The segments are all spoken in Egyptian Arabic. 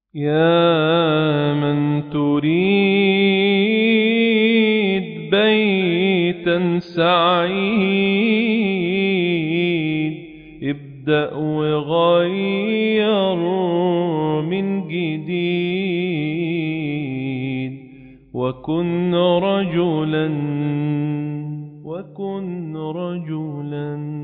يا من تريد بيتا سعيد ابدأ وغير من جديد وكن رجلا وكن رجلا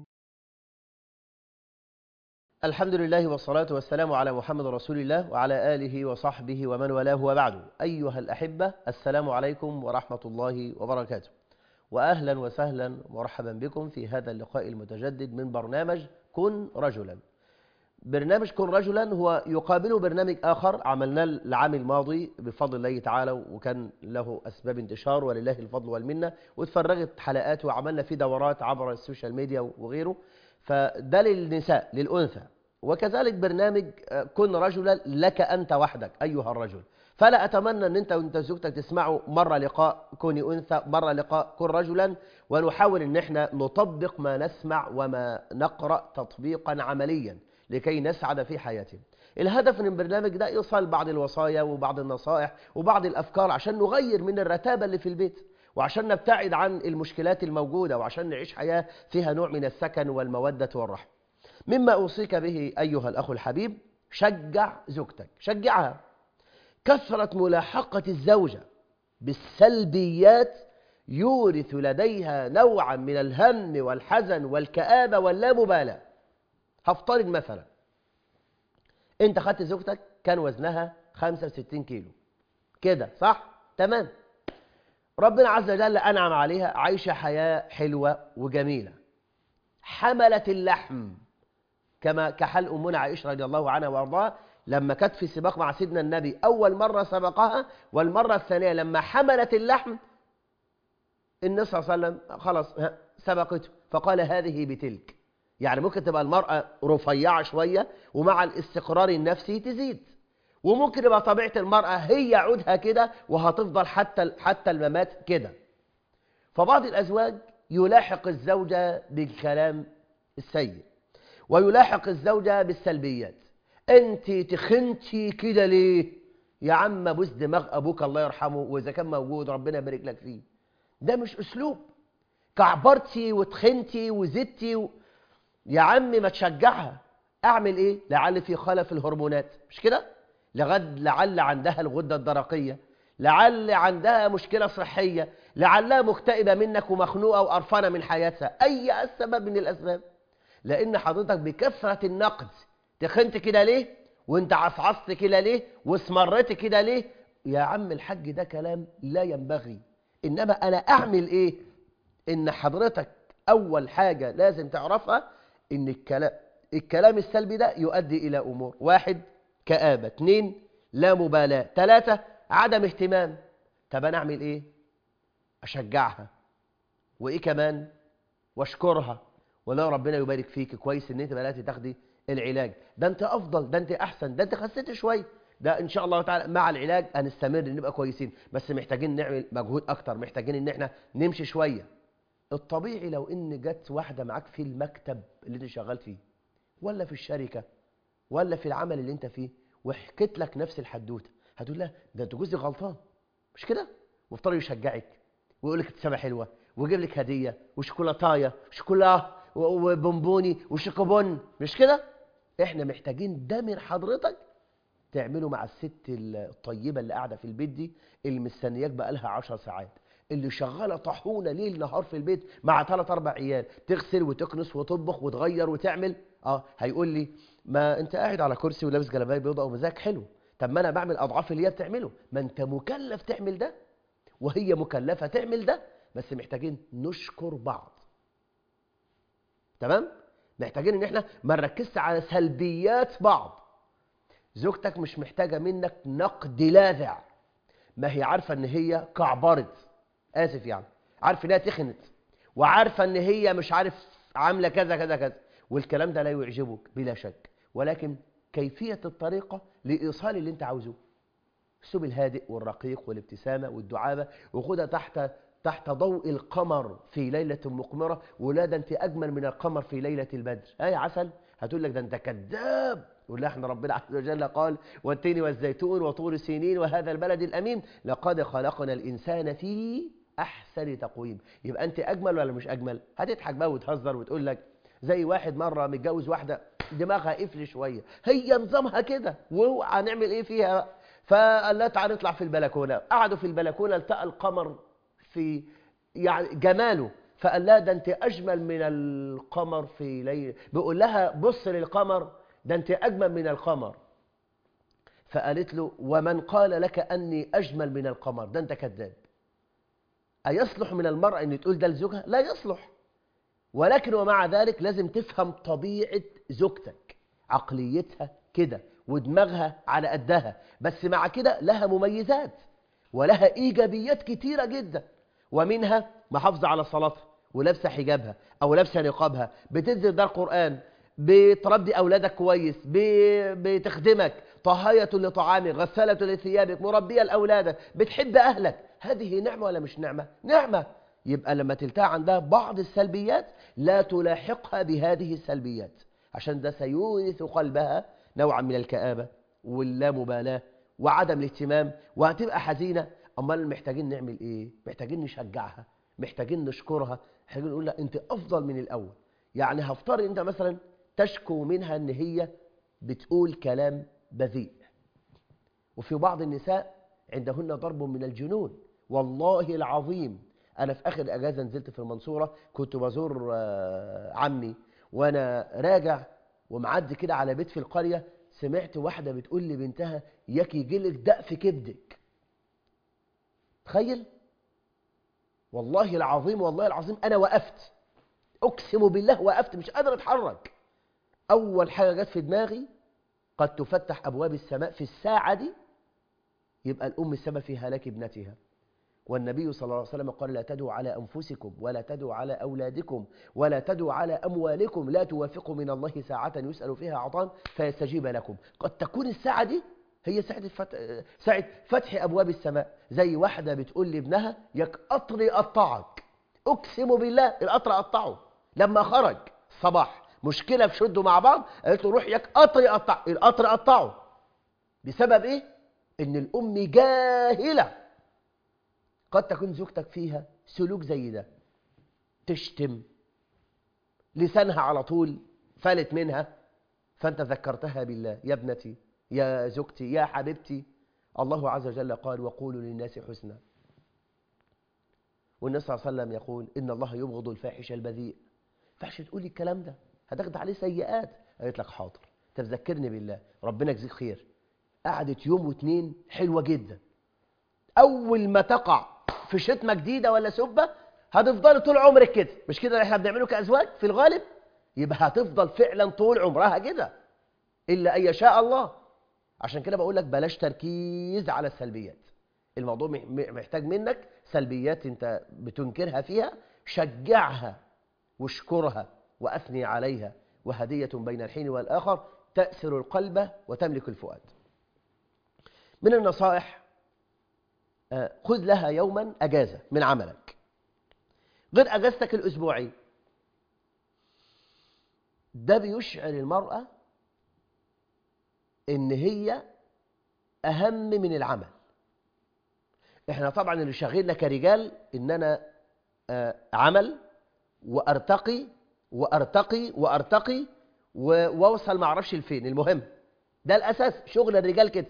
الحمد لله والصلاة والسلام على محمد رسول الله وعلى آله وصحبه ومن والاه وبعد أيها الأحبة السلام عليكم ورحمة الله وبركاته وأهلا وسهلا ومرحبا بكم في هذا اللقاء المتجدد من برنامج كن رجلا برنامج كن رجلا هو يقابله برنامج آخر عملناه العام الماضي بفضل الله تعالى وكان له أسباب انتشار ولله الفضل والمنة واتفرغت حلقات وعملنا فيه دورات عبر السوشيال ميديا وغيره فده للنساء للأنثى وكذلك برنامج كن رجلا لك أنت وحدك أيها الرجل فلا أتمنى أن أنت وأنت زوجتك تسمعوا مرة لقاء كوني أنثى مرة لقاء كن رجلا ونحاول أن احنا نطبق ما نسمع وما نقرأ تطبيقا عمليا لكي نسعد في حياتنا الهدف من البرنامج ده إيصال بعض الوصايا وبعض النصائح وبعض الأفكار عشان نغير من الرتابة اللي في البيت وعشان نبتعد عن المشكلات الموجودة وعشان نعيش حياة فيها نوع من السكن والمودة والرحمة مما أوصيك به أيها الأخ الحبيب شجع زوجتك شجعها كثرة ملاحقة الزوجة بالسلبيات يورث لديها نوعا من الهم والحزن والكآبة واللامبالاة هفترض مثلا انت خدت زوجتك كان وزنها 65 كيلو كده صح تمام ربنا عز وجل أنعم عليها عايشة حياة حلوة وجميلة حملت اللحم كما كحال أمنا عائشة رضي الله عنها وارضاها لما كانت في سباق مع سيدنا النبي أول مرة سبقها والمرة الثانية لما حملت اللحم النبي صلى الله عليه وسلم خلاص سبقته فقال هذه بتلك يعني ممكن تبقى المرأة رفيعة شوية ومع الاستقرار النفسي تزيد وممكن يبقى طبيعة المرأة هي عودها كده وهتفضل حتى حتى الممات كده فبعض الأزواج يلاحق الزوجة بالكلام السيء ويلاحق الزوجة بالسلبيات انت تخنتي كده ليه يا عم بوس دماغ ابوك الله يرحمه واذا كان موجود ربنا يبارك لك فيه ده مش اسلوب كعبرتي وتخنتي وزدتي و... يا عم ما تشجعها اعمل ايه لعل في خلل في الهرمونات مش كده لغد لعل عندها الغدة الدرقية لعل عندها مشكلة صحية لعلها مكتئبة منك ومخنوقة وقرفانة من حياتها أي سبب من الأسباب لأن حضرتك بكثرة النقد تخنت كده ليه وانت عصعصت كده ليه واسمرت كده ليه يا عم الحج ده كلام لا ينبغي إنما أنا أعمل إيه إن حضرتك أول حاجة لازم تعرفها إن الكلام الكلام السلبي ده يؤدي إلى أمور واحد كآبة اثنين لا مبالاة ثلاثة عدم اهتمام طب أنا أعمل إيه أشجعها وإيه كمان واشكرها ولا ربنا يبارك فيك كويس ان انت بدأت تاخدي العلاج ده انت افضل ده انت احسن ده انت خسيت شويه ده ان شاء الله تعالى مع العلاج هنستمر نبقى كويسين بس محتاجين نعمل مجهود اكتر محتاجين ان احنا نمشي شويه الطبيعي لو ان جت واحده معاك في المكتب اللي انت شغال فيه ولا في الشركه ولا في العمل اللي انت فيه وحكيت لك نفس الحدوته هتقول لها ده انت جوزي غلطان مش كده وافترض يشجعك ويقول لك ابتسامه حلوه ويجيب لك هديه وشوكولاتايه شوكولا وبونبوني وشيكوبون مش كده احنا محتاجين ده من حضرتك تعمله مع الست الطيبه اللي قاعده في البيت دي اللي مستنياك بقالها 10 ساعات اللي شغاله طاحونه ليل نهار في البيت مع ثلاث اربع عيال تغسل وتكنس وتطبخ وتغير وتعمل اه هيقول لي ما انت قاعد على كرسي ولابس جلابيه بيضاء ومزاجك حلو طب ما انا بعمل اضعاف اللي هي بتعمله ما انت مكلف تعمل ده وهي مكلفه تعمل ده بس محتاجين نشكر بعض تمام محتاجين ان احنا ما نركزش على سلبيات بعض زوجتك مش محتاجه منك نقد لاذع ما هي عارفه ان هي كعبرت اسف يعني عارفه انها تخنت وعارفه ان هي مش عارف عامله كذا كذا كذا والكلام ده لا يعجبك بلا شك ولكن كيفيه الطريقه لايصال اللي انت عاوزه الاسلوب الهادئ والرقيق والابتسامه والدعابه وخدها تحت تحت ضوء القمر في ليلة مقمرة ولا ده انت أجمل من القمر في ليلة البدر آية عسل هتقول لك ده انت كذاب يقول لها احنا ربنا عز وجل قال والتين والزيتون وطور سينين وهذا البلد الامين لقد خلقنا الانسان في احسن تقويم يبقى انت اجمل ولا مش اجمل هتضحك بقى وتهزر وتقول لك زي واحد مره متجوز واحده دماغها قفل شويه هي نظامها كده وهو هنعمل ايه فيها بقى فقال لها تعالى نطلع في البلكونه قعدوا في البلكونه التقى القمر في يعني جماله فقال لها ده انت اجمل من القمر في ليل بيقول لها بص للقمر ده انت اجمل من القمر فقالت له ومن قال لك اني اجمل من القمر ده انت كذاب ايصلح من المرأة ان تقول ده لزوجها لا يصلح ولكن ومع ذلك لازم تفهم طبيعة زوجتك عقليتها كده ودماغها على قدها بس مع كده لها مميزات ولها إيجابيات كتيرة جدا ومنها محافظة على صلاتها ولابسة حجابها أو لابسة نقابها بتنزل دار قرآن بتربي أولادك كويس ب- بتخدمك طهاية لطعامك غسالة لثيابك مربية لأولادك بتحب أهلك هذه نعمة ولا مش نعمة؟ نعمة يبقى لما تلتقى عندها بعض السلبيات لا تلاحقها بهذه السلبيات عشان ده سيورث قلبها نوعا من الكآبة واللامبالاة وعدم الاهتمام وهتبقى حزينة أمال محتاجين نعمل إيه؟ محتاجين نشجعها محتاجين نشكرها محتاجين نقول لها أنت أفضل من الأول يعني هفترض أنت مثلا تشكو منها أن هي بتقول كلام بذيء وفي بعض النساء عندهن ضرب من الجنون والله العظيم أنا في آخر أجازة نزلت في المنصورة كنت بزور آه، عمي وأنا راجع ومعدي كده على بيت في القرية سمعت واحدة بتقول لبنتها ياك يجيلك دق في كبدك تخيل والله العظيم والله العظيم أنا وقفت أقسم بالله وقفت مش قادر أتحرك أول حاجة جت في دماغي قد تفتح أبواب السماء في الساعة دي يبقى الأم السبب في هلاك ابنتها والنبي صلى الله عليه وسلم قال لا تدعوا على أنفسكم ولا تدعوا على أولادكم ولا تدعوا على أموالكم لا توافقوا من الله ساعة يسأل فيها عطان فيستجيب لكم قد تكون الساعة دي هي ساعة, الفتح ساعة فتح أبواب السماء زي واحدة بتقول لابنها يك قطر يقطعك أقسم بالله القطر قطعه لما خرج صباح مشكلة في شده مع بعض قالت له روح يك قطر يقطع القطر قطعه بسبب إيه؟ إن الأم جاهلة قد تكون زوجتك فيها سلوك زي ده تشتم لسانها على طول فلت منها فأنت ذكرتها بالله يا ابنتي يا زوجتي يا حبيبتي الله عز وجل قال وقولوا للناس حسنا والنبي صلى الله عليه وسلم يقول إن الله يبغض الفاحش البذيء فحش تقولي الكلام ده هتاخد عليه سيئات قالت لك حاضر تذكرني بالله ربنا يجزيك خير قعدت يوم واتنين حلوة جدا أول ما تقع في شتمة جديدة ولا سبة هتفضل طول عمرك كده مش كده اللي احنا بنعمله كأزواج في الغالب يبقى هتفضل فعلا طول عمرها كده إلا أن يشاء الله عشان كده بقول لك بلاش تركيز على السلبيات الموضوع مح- محتاج منك سلبيات انت بتنكرها فيها شجعها واشكرها وأثني عليها وهدية بين الحين والآخر تأسر القلب وتملك الفؤاد من النصائح آه، خذ لها يوما أجازة من عملك غير أجازتك الأسبوعي ده بيشعر المرأة إن هي أهم من العمل إحنا طبعا اللي شاغلنا كرجال إن أنا آه، عمل وأرتقي وأرتقي وأرتقي و- وأوصل معرفش لفين المهم ده الأساس شغل الرجال كده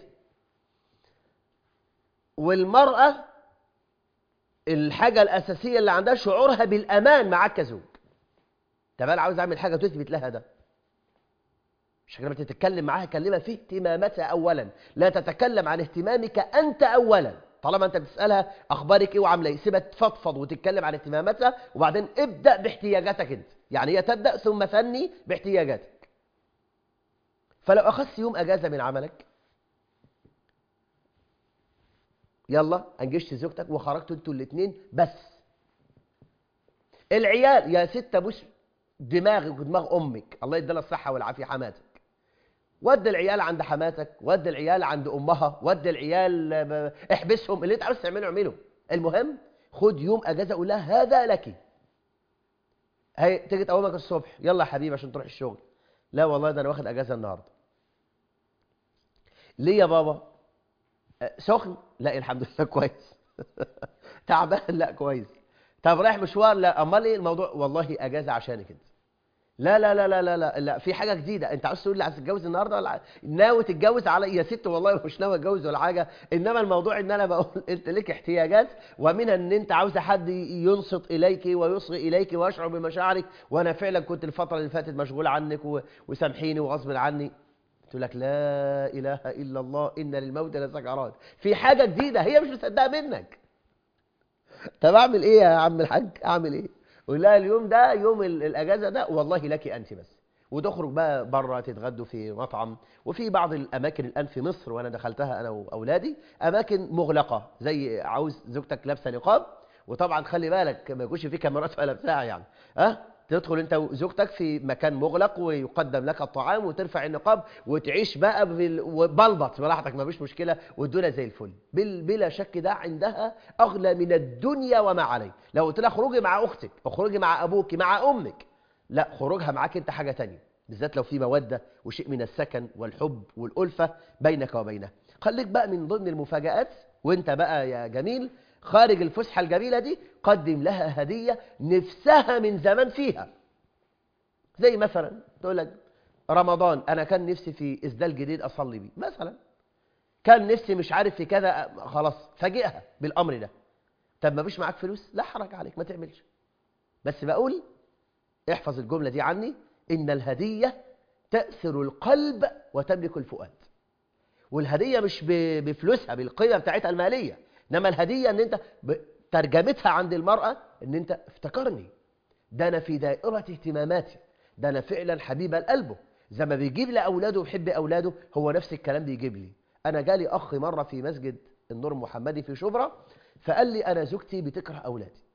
والمرأة الحاجة الأساسية اللي عندها شعورها بالأمان معاك كزوج طب أنا عاوز أعمل حاجة تثبت لها ده مش لما تتكلم معاها كلمة في اهتماماتها أولا لا تتكلم عن اهتمامك أنت أولا طالما أنت بتسألها أخبارك إيه وعاملة إيه سيبها تفضفض وتتكلم عن اهتماماتها وبعدين ابدأ باحتياجاتك أنت يعني هي تبدأ ثم ثني باحتياجاتك فلو أخذت يوم أجازة من عملك يلا انجشت زوجتك وخرجتوا انتوا الاثنين بس العيال يا ست ابوس دماغك ودماغ امك الله يديلها الصحه والعافيه حماتك ودي العيال عند حماتك ودي العيال عند امها ودي العيال آه، احبسهم اللي انت عاوز تعمله اعمله المهم خد يوم اجازه قول لها هذا لك هي تيجي تقومك الصبح يلا يا حبيبي عشان تروح الشغل لا والله ده انا واخد اجازه النهارده ليه يا بابا آه، سخن لا الحمد لله كويس تعبان لا كويس طب رايح مشوار لا امال ايه الموضوع والله اجازه عشانك انت لا لا لا لا لا لا, لا. في حاجه جديده انت عاوز تقول لي عايز تتجوز النهارده ولا ناوي تتجوز على يا ست والله مش ناوي اتجوز ولا حاجه انما الموضوع ان انا بقول انت ليك احتياجات ومنها ان انت عاوزه حد ينصت اليك ويصغي اليك ويشعر بمشاعرك وانا فعلا كنت الفتره اللي فاتت مشغول عنك و- وسامحيني وغصب عني قلت لك لا اله الا الله ان للموت لسكرات في حاجه جديده هي مش مصدقه منك طب اعمل ايه يا عم الحاج اعمل ايه قول لها اليوم ده يوم ال- الاجازه ده والله لك انت بس وتخرج بقى بره تتغدوا في مطعم وفي بعض الاماكن الان في مصر وانا دخلتها انا واولادي اماكن مغلقه زي عاوز زوجتك لابسه نقاب وطبعا خلي بالك ما يكونش في كاميرات ولا بتاع يعني ها تدخل انت وزوجتك في مكان مغلق ويقدم لك الطعام وترفع النقاب وتعيش بقى بال- وبلبط براحتك ما فيش مشكله والدنيا زي الفل بل بلا شك ده عندها اغلى من الدنيا وما عليه لو قلت لها خروجي مع اختك اخرجي مع ابوك مع امك لا خروجها معاك انت حاجه تانية بالذات لو في موده وشيء من السكن والحب والالفه بينك وبينها خليك بقى من ضمن المفاجآت وانت بقى يا جميل خارج الفسحه الجميله دي قدم لها هديه نفسها من زمان فيها زي مثلا تقول لك رمضان انا كان نفسي في اسدال جديد اصلي بيه مثلا كان نفسي مش عارف في كذا خلاص فاجئها بالامر ده طب ما فيش معاك فلوس لا حرج عليك ما تعملش بس بقول احفظ الجمله دي عني ان الهديه تاثر القلب وتملك الفؤاد والهديه مش ب- بفلوسها بالقيمه بتاعتها الماليه انما الهديه ان انت ب- ترجمتها عند المراه ان انت افتكرني ده انا في دائره اهتماماتي ده انا فعلا حبيب قلبه زي ما بيجيب لاولاده وبيحب اولاده هو نفس الكلام بيجيب لي انا جالي اخ مره في مسجد النور المحمدي في شبرا فقال لي انا زوجتي بتكره اولادي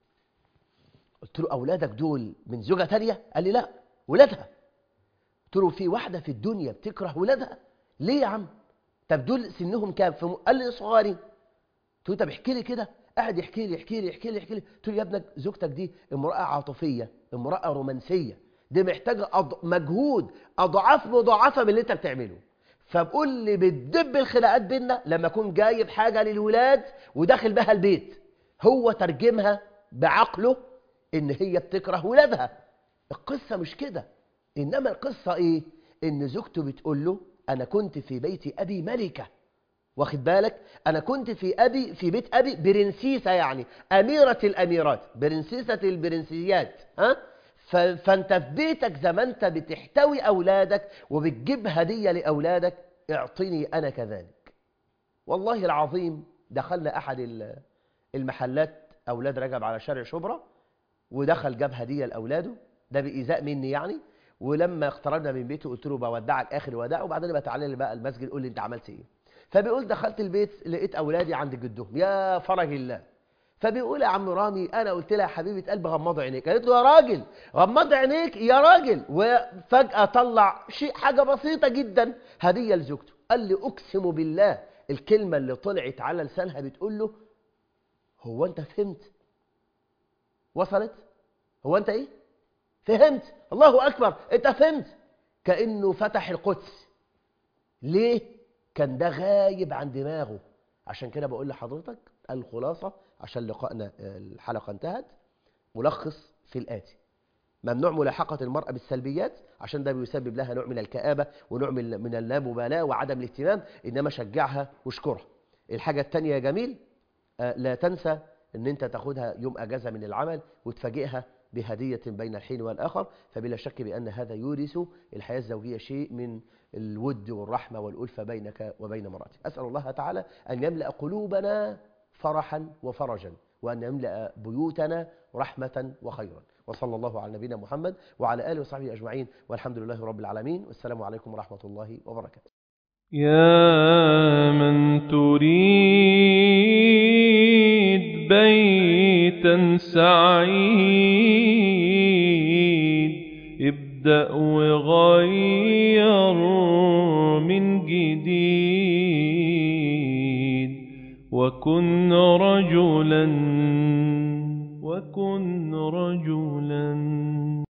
قلت له اولادك دول من زوجه تانية قال لي لا ولادها قلت له في واحده في الدنيا بتكره ولادها ليه يا عم طب دول سنهم كام في م... قال لي صغارين قلت له طب احكي لي كده قاعد يحكي لي يحكي لي يحكي لي يحكي لي قلت له يا ابنك زوجتك دي امراه عاطفيه امراه رومانسيه دي محتاجه أض... مجهود اضعاف مضاعفه من اللي انت بتعمله فبقول لي بتدب الخناقات بينا لما اكون جايب حاجه للولاد وداخل بها البيت هو ترجمها بعقله ان هي بتكره ولادها القصه مش كده انما القصه ايه ان زوجته بتقول له انا كنت في بيت ابي ملكه واخد بالك انا كنت في ابي في بيت ابي برنسيسه يعني اميره الاميرات برنسيسه البرنسيات ها ف- فانت في بيتك زي ما انت بتحتوي اولادك وبتجيب هديه لاولادك اعطني انا كذلك والله العظيم دخلنا احد ال- المحلات اولاد رجب على شارع شبرا ودخل جاب هديه لاولاده ده بايذاء مني يعني ولما اقتربنا من بيته قلت له بودعك اخر وداع وبعدين بقى تعالى لي بقى المسجد قول لي انت عملت ايه فبيقول دخلت البيت لقيت اولادي عند جدهم يا فرج الله فبيقول يا عم رامي انا قلت لها يا حبيبه قلبي غمض عينيك قالت له يا راجل غمض عينيك يا راجل وفجاه طلع شيء حاجه بسيطه جدا هديه لزوجته قال لي اقسم بالله الكلمه اللي طلعت على لسانها بتقول له هو انت فهمت وصلت هو انت ايه فهمت الله اكبر انت فهمت كانه فتح القدس ليه كان ده غايب عن دماغه عشان كده بقول لحضرتك الخلاصه عشان لقائنا الحلقه انتهت ملخص في الاتي ممنوع ملاحقة المرأة بالسلبيات عشان ده بيسبب لها نوع من الكآبة ونوع من من اللامبالاة وعدم الاهتمام إنما شجعها واشكرها الحاجة التانية يا جميل آه، لا تنسى ان انت تاخدها يوم اجازه من العمل وتفاجئها بهديه بين الحين والاخر فبلا شك بان هذا يورث الحياه الزوجيه شيء من الود والرحمه والالفه بينك وبين امراتك اسال الله تعالى ان يملا قلوبنا فرحا وفرجا وان يملا بيوتنا رحمه وخيرا وصلى الله على نبينا محمد وعلى اله وصحبه اجمعين والحمد لله رب العالمين والسلام عليكم ورحمه الله وبركاته يا من تريد بيتا سعيد ابدأ وغير من جديد وكن رجلا وكن رجلا